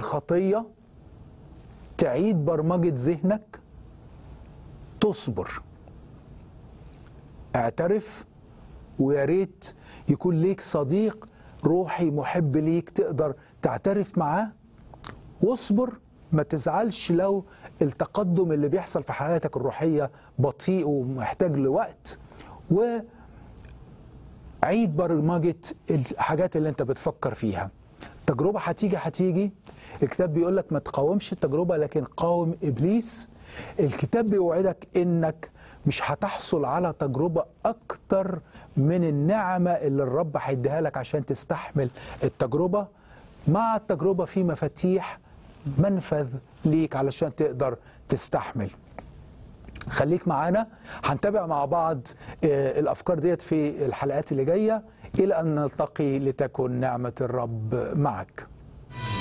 خطية تعيد برمجة ذهنك تصبر اعترف ويا ريت يكون ليك صديق روحي محب ليك تقدر تعترف معاه واصبر ما تزعلش لو التقدم اللي بيحصل في حياتك الروحية بطيء ومحتاج لوقت وعيد برمجة الحاجات اللي انت بتفكر فيها تجربة هتيجي هتيجي الكتاب بيقول لك ما تقاومش التجربة لكن قاوم إبليس الكتاب بيوعدك إنك مش هتحصل على تجربة أكتر من النعمة اللي الرب هيديها لك عشان تستحمل التجربة مع التجربة في مفاتيح منفذ ليك علشان تقدر تستحمل خليك معانا هنتابع مع بعض آه، الأفكار ديت في الحلقات اللي جاية إلى أن نلتقي لتكن نعمة الرب معك